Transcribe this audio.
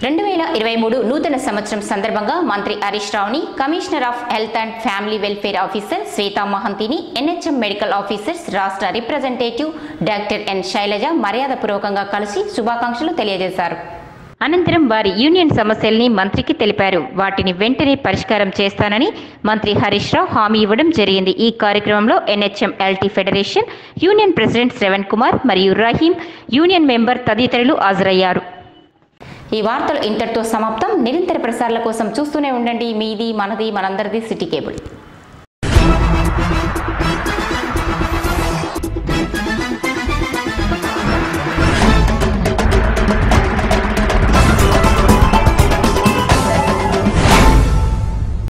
రెండు వేల ఇరవై మూడు నూతన సంవత్సరం సందర్భంగా మంత్రి హరీష్ రావుని commissioner of health and family welfare officer Shweta మహంతిని ఎన్హెచ్ఎం మెడికల్ ఆఫీసర్స్ రాష్ట్ర రిప్రజెంటేటివ్ డాక్టర్ ఎన్ శైలజ మర్యాదపూర్వకంగా కలిసి శుభాకాంక్షలు తెలియజేశారు అనంతరం వారి యూనియన్ సమస్యల్ని మంత్రికి తెలిపారు వాటిని వెంటనే పరిష్కారం చేస్తానని మంత్రి హరీష్ రావు హామీ ఇవ్వడం జరిగింది ఈ కార్యక్రమంలో NHM LT federation union president Shravan Kumar మరియు రహీం యూనియన్ మెంబర్ తదితరులు హాజరయ్యారు ఈ వార్తలు ఇంతటితో సమాప్తం నిరంతర ప్రసారాల కోసం చూస్తూనే ఉండండి మీది మనది మనందరిది సిటీ కేబుల్